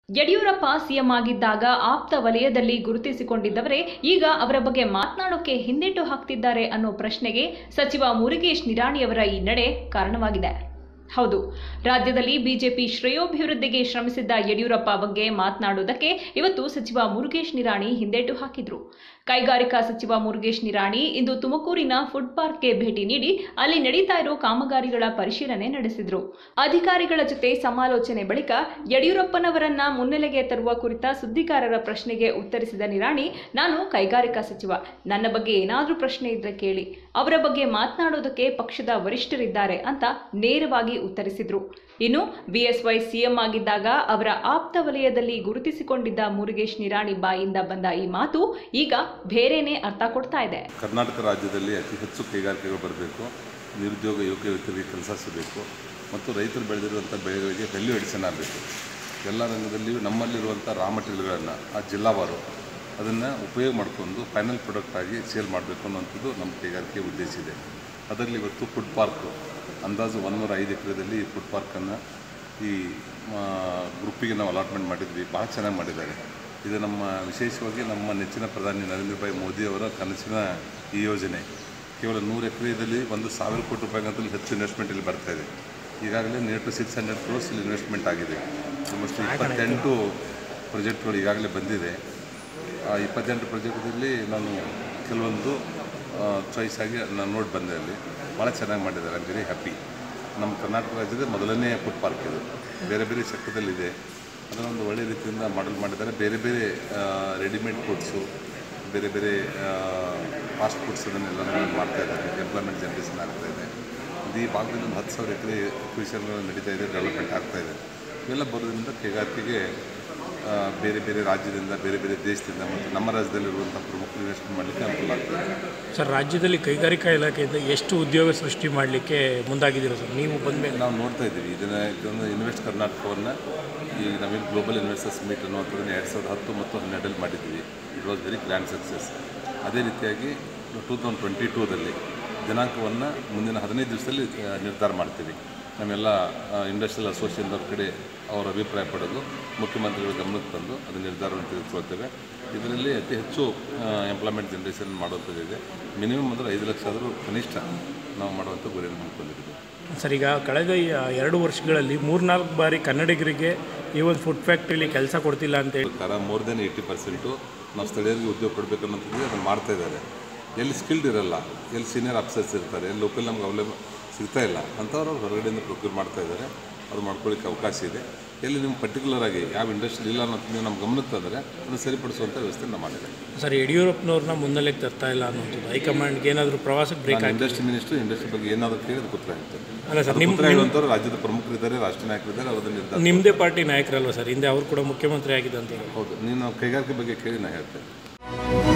Yediyurappa CM ಆಗಿದ್ದಾಗ ಆಪ್ತ ವಲಯದಲ್ಲಿ ಗುರುತಿಸಿಕೊಂಡಿದ್ದವರೇ ಈಗ ಅವರ ಬಗ್ಗೆ ಮಾತನಾಡೋಕೆ ಹಿಂದೇಟು ಹಾಕ್ತಿದ್ದಾರೆ ಅನ್ನೋ ಪ್ರಶ್ನೆಗೆ ಸಚಿವ ಮುರುಗೇಶ್ ನಿರಾಣಿಯವರ ಈ ನಡೆ ಕಾರಣವಾಗಿದೆ ಹೌದು ರಾಜ್ಯದಲ್ಲಿ ಬಿಜೆಪಿ ಶ್ರೇಯೋಭಿವೃದ್ಧಿಗೆ ಶ್ರಮಿಸಿದ್ದ ಯಡಿಯೂರಪ್ಪ ಬಗ್ಗೆ ಮಾತನಾಡುವುದಕ್ಕೆ ಇವತ್ತು ಸಚಿವ ಮುರುಗೇಶ್ ನಿರಾಣಿ ಹಿಂದೇಟು ಹಾಕಿದ್ರು ಕೈಗಾರಿಕಾ ಸಚಿವ ಮುರುಗೇಶ್ ನಿರಾಣಿ ಇಂದು ತುಮಕೂರಿನ ಫುಡ್ ಪಾರ್ಕ್ಗೆ ಭೇಟಿ ನೀಡಿ ಅಲ್ಲಿ ನಡೀತಾ ಇರೋ ಕಾಮಗಾರಿಗಳ ಪರಿಶೀಲನೆ ನಡೆಸಿದ್ರು ಅಧಿಕಾರಿಗಳ ಜೊತೆ ಸಮಾಲೋಚನೆ ಬಳಿಕ ಯಡಿಯೂರಪ್ಪನವರನ್ನ ಮುನ್ನೆಲೆಗೆ ತರುವ ಕುರಿತ ಸುದ್ದಿಗಾರರ ಪ್ರಶ್ನೆಗೆ ಉತ್ತರಿಸಿದ ನಿರಾಣಿ ನಾನು ಕೈಗಾರಿಕಾ ಸಚಿವ ನನ್ನ ಬಗ್ಗೆ ಏನಾದರೂ ಪ್ರಶ್ನೆ ಇದ್ರೆ ಕೇಳಿ ಅವರ ಬಗ್ಗೆ ಮಾತನಾಡೋದಕ್ಕೆ ಪಕ್ಷದ ವರಿಷ್ಠರಿದ್ದಾರೆ ಅಂತ ನೇರವಾಗಿ ಉತ್ತರಿಸಿದ್ರು ಇನ್ನು ಬಿಎಸ್ವೈ ಸಿಎಂ ಆಗಿದ್ದಾಗ ಅವರ ಆಪ್ತ ವಲಯದಲ್ಲಿ ಗುರುತಿಸಿಕೊಂಡಿದ್ದ ಮುರುಗೇಶ್ ನಿರಾಣಿ ಬಾಯಿಂದ ಬಂದ ಈ ಮಾತು ಈಗ ಬೇರೆನೇ ಅರ್ಥ ಕೊಡ್ತಾ ಇದೆ ಕರ್ನಾಟಕ ರಾಜ್ಯದಲ್ಲಿ ಅತಿ ಹೆಚ್ಚು ಕೈಗಾರಿಕೆಗಳು ಬರಬೇಕು ನಿರುದ್ಯೋಗ ಯುವಕ ಯುವತಿಯರಿಗೆ ಕೆಲಸ ಸಿಗಬೇಕು ಮತ್ತು ರೈತರು ಬೆಳೆದಿರುವಂಥ ಬೆಳೆಗಳಿಗೆ ವ್ಯಾಲ್ಯೂ ಎಡಿಷನ್ ಆಗಬೇಕು ಎಲ್ಲ ರಂಗದಲ್ಲಿಯೂ ನಮ್ಮಲ್ಲಿರುವಂಥ ರಾ ಮಟೀರಿಯಲ್ಗಳನ್ನು ಆ ಜಿಲ್ಲಾವಾರು ಅದನ್ನು ಉಪಯೋಗ ಮಾಡಿಕೊಂಡು ಫೈನಲ್ ಪ್ರಾಡಕ್ಟ್ ಆಗಿ ಸೇಲ್ ಮಾಡಬೇಕು ಅನ್ನೋಂಥದ್ದು ನಮ್ಮ ಕೈಗಾರಿಕೆ ಉದ್ದೇಶ ಇದೆ ಅದರಲ್ಲಿ ಇವತ್ತು ಫುಡ್ ಪಾರ್ಕು ಅಂದಾಜು ಒಂದೂರ ಐದು ಎಕರೆದಲ್ಲಿ ಈ ಫುಡ್ ಪಾರ್ಕನ್ನು ಈ ಆ, ಗ್ರೂಪಿಗೆ ನಾವು ಅಲಾಟ್ಮೆಂಟ್ ಮಾಡಿದ್ವಿ ಭಾಳ ಚೆನ್ನಾಗಿ ಮಾಡಿದ್ದಾರೆ ಇದು ನಮ್ಮ ವಿಶೇಷವಾಗಿ ನಮ್ಮ ನೆಚ್ಚಿನ ಪ್ರಧಾನಿ ನರೇಂದ್ರ ಭಾಯಿ ಮೋದಿಯವರ ಕನಸಿನ ಈ ಯೋಜನೆ ಕೇವಲ ನೂರು ಎಕರೆಯಲ್ಲಿ ಒಂದು ಸಾವಿರ ಕೋಟಿ ರೂಪಾಯಿಗಂತಲೂ ಹೆಚ್ಚು ಇನ್ವೆಸ್ಟ್ಮೆಂಟ್ ಇಲ್ಲಿ ಬರ್ತಾ ಇದೆ ಈಗಾಗಲೇ near to six hundred crores ಇಲ್ಲಿ ಇನ್ವೆಸ್ಟ್ಮೆಂಟ್ ಆಗಿದೆ ಆಲ್ಮೋಸ್ಟ್ ಇಪ್ಪತ್ತೆಂಟು ಪ್ರಾಜೆಕ್ಟ್ಗಳು ಈಗಾಗಲೇ ಬಂದಿದೆ ಆ ಇಪ್ಪತ್ತೆಂಟು ಪ್ರಾಜೆಕ್ಟಲ್ಲಿ ನಾನು ಕೆಲವೊಂದು ಚಾಯ್ಸ್ ಆಗಿ ನಾನು ನೋಡಿ ಬಂದೆ ಅಲ್ಲಿ ಭಾಳ ಚೆನ್ನಾಗಿ ಮಾಡಿದ್ದಾರೆ ಐಮ್ ವೆರಿ ಹ್ಯಾಪಿ ನಮ್ಮ ಕರ್ನಾಟಕ ರಾಜ್ಯದ ಮೊದಲನೇ ಫುಡ್ ಪಾರ್ಕ್ ಇದು ಬೇರೆ ಬೇರೆ ಸೆಕ್ಟರ್ದಲ್ಲಿದೆ ಅದನ್ನೊಂದು ಒಳ್ಳೆಯ ರೀತಿಯಿಂದ ಮಾಡಲ್ ಮಾಡಿದ್ದಾರೆ ಬೇರೆ ಬೇರೆ ರೆಡಿಮೇಡ್ ಫುಡ್ಸು ಬೇರೆ ಬೇರೆ ಫಾಸ್ಟ್ ಫುಡ್ಸ್ ಅದನ್ನೆಲ್ಲ ಮಾಡ್ತಾ ಇದ್ದಾರೆ ಎಂಪ್ಲಾಯ್ಮೆಂಟ್ ಜನ್ರೇಷನ್ ಆಗ್ತಾ ಇದೆ ಇದು ಈ ಭಾಗದಲ್ಲಿ ಒಂದು ಹತ್ತು ಸಾವಿರ ಎಕರೆ ಫ್ಯೂಚರ್ಗಳು ನಡೀತಾ ಇದೆ ಡೆವಲಪ್ಮೆಂಟ್ ಆಗ್ತಾ ಇದೆ ಇವೆಲ್ಲ ಬರೋದ್ರಿಂದ ಕೈಗಾರಿಕೆಗೆ ಆ, ಬೇರೆ ಬೇರೆ ರಾಜ್ಯದಿಂದ ಬೇರೆ ಬೇರೆ ದೇಶದಿಂದ ಮತ್ತು ನಮ್ಮ ರಾಜ್ಯದಲ್ಲಿರುವಂಥ ಪ್ರಮುಖರು ಇನ್ವೆಸ್ಟ್ಮೆಂಟ್ ಮಾಡಲಿಕ್ಕೆ ಅನುಕೂಲ ಆಗ್ತದೆ ಸರ್ ರಾಜ್ಯದಲ್ಲಿ ಕೈಗಾರಿಕಾ ಇಲಾಖೆಯಿಂದ ಎಷ್ಟು ಉದ್ಯೋಗ ಸೃಷ್ಟಿ ಮಾಡಲಿಕ್ಕೆ ಮುಂದಾಗಿದ್ದೀರಾ ಸರ್ ನೀವು ಬಂದಮೇಲೆ ನಾವು ನೋಡ್ತಾ ಇದ್ದೀವಿ ಇದನ್ನು ಇದೊಂದು ಇನ್ವೆಸ್ಟ್ ಕರ್ನಾಟಕವನ್ನು ಈ ನಾವೇನು ಗ್ಲೋಬಲ್ ಇನ್ವೆಸ್ಟರ್ಸ್ ಮೀಟ್ ಅನ್ನುವಂಥದ್ದನ್ನು ಎರಡು ಸಾವಿರದ ಹತ್ತು ಮತ್ತು ಹನ್ನೆರಡರಲ್ಲಿ ಮಾಡಿದ್ವಿ it was very grand success ಅದೇ ರೀತಿಯಾಗಿ ಟೂ ತೌಸಂಡ್ ಟ್ವೆಂಟಿ ಟೂದಲ್ಲಿ ದಿನಾಂಕವನ್ನು ಮುಂದಿನ ಹದಿನೈದು ದಿವಸದಲ್ಲಿ ಆ, ನಿರ್ಧಾರ ಮಾಡ್ತೀವಿ ನಮ್ಮೆಲ್ಲ ಇಂಡಸ್ಟ್ರಿಯಲ್ ಅಸೋಸಿಯೇಷನ್ದವ್ರ ಕಡೆ ಅವರ ಅಭಿಪ್ರಾಯ ಪಡೆದು ಮುಖ್ಯಮಂತ್ರಿಗಳ ಗಮನಕ್ಕೆ ತಂದು ಅದು ನಿರ್ಧಾರವನ್ನು ತೆಗೆದುಕೊಳ್ತೇವೆ ಇದರಲ್ಲಿ ಅತಿ ಹೆಚ್ಚು ಎಂಪ್ಲಾಯ್ಮೆಂಟ್ ಜನ್ರೇಷನ್ ಮಾಡುವಂಥದ್ದಿದೆ ಮಿನಿಮಮ್ ಅಂದರೆ ಐದು ಲಕ್ಷ ಆದರೂ ಕನಿಷ್ಠ ನಾವು ಮಾಡುವಂಥ ಗುರಿಯನ್ನು ಮಾಡ್ಕೊಂಡಿದ್ದೀವಿ ಸರ್ ಈಗ ಕಳೆದ ಈ ಎರಡು ವರ್ಷಗಳಲ್ಲಿ ಮೂರ್ನಾಲ್ಕು ಬಾರಿ ಕನ್ನಡಿಗರಿಗೆ ಈ ಒಂದು ಫುಡ್ ಫ್ಯಾಕ್ಟ್ರಿಲಿ ಕೆಲಸ ಕೊಡ್ತಿಲ್ಲ ಅಂತೇಳಿ ಸರ್ಕಾರ ಮೋರ್ ದೆನ್ ಏಯ್ಟಿ ಪರ್ಸೆಂಟು ನಾವು ಸ್ಥಳೀಯರಿಗೆ ಉದ್ಯೋಗ ಕೊಡಬೇಕು ಅನ್ನೋಂಥದ್ದು ಅದನ್ನು ಮಾಡ್ತಾ ಇದ್ದಾರೆ ಎಲ್ಲಿ ಸ್ಕಿಲ್ಡ್ ಇರಲ್ಲ ಎಲ್ಲಿ ಸೀನಿಯರ್ ಆಫೀಸರ್ಸ್ ಇರ್ತಾರೆ ಎಲ್ಲಿ ಲೋಕಲ್ ನಮ್ಗೆ ಅವೈಲೇಬಲ್ ಸಿಗ್ತಾ ಇಲ್ಲ ಅಂಥವ್ರು ಅವ್ರು ಹೊರಗಡೆಯಿಂದ ಪ್ರೊಕ್ಯೂರ್ ಮಾಡ್ತಾ ಇದ್ದಾರೆ ಅವ್ರು ಮಾಡ್ಕೊಳ್ಳಿಕ್ಕೆ ಅವಕಾಶ ಇದೆ ಎಲ್ಲಿ ನಿಮ್ಮ ಪರ್ಟಿಕ್ಯುಲರ್ ಆಗಿ ಯಾವ ಇಂಡಸ್ಟ್ರಿ ಇಲ್ಲ ಅನ್ನೋದು ನೀವು ನಮ್ಮ ಗಮನಕ್ಕೆ ತಂದರೆ ಅದನ್ನು ಸರಿಪಡಿಸುವಂಥ ವ್ಯವಸ್ಥೆ ನಾವು ಮಾಡಿದ್ದೇವೆ ಸರ್ ಯಡಿಯೂರಪ್ಪನವ್ರನ್ನ ಮುನ್ನೆಲೆಗೆ ತರ್ತಾ ಇಲ್ಲ ಅನ್ನೋಂಥದ್ದು ಹೈಕಮಾಂಡ್ಗೆ ಏನಾದರೂ ಪ್ರವಾಸಕ್ಕೆ ಬ್ರೇಕ್ ನಾನು ಆಗಿ ಇಂಡಸ್ಟ್ರಿ ಮಿನಿಸ್ಟ್ರು ಇಂಡಸ್ಟ್ರಿ ಬಗ್ಗೆ ಏನಾದರೂ ಕೇಳಿದ್ರೆ ಉತ್ತರ ಹೇಳ್ತೇನೆ ಅಲ್ಲ ಸರ್ ಅದು ನಿಮ್ಮ ಉತ್ತರ ಹೇಳುವಂಥವ್ರು ರಾಜ್ಯದ ಪ್ರಮುಖರಿದ್ದಾರೆ ರಾಷ್ಟ್ರೀಯ ನಾಯಕರಿದ್ದಾರೆ ಅವರನ್ನು ನಿರ್ಧಾರ ನಿಮ್ಮದೇ ಪಾರ್ಟಿ ನಾಯಕರಲ್ವ ಸರ್ ಹಿಂದೆ ಅವರು ಕೂಡ ಮುಖ್ಯಮಂತ್ರಿ ಆಗಿದ್ದಂಥವ್ರು ಹೌದು ನೀನು ಕೈಗಾರಿಕೆ ಬಗ್ಗೆ ಕೇಳಿ ನಾನು ಹೇಳ್ತೇನೆ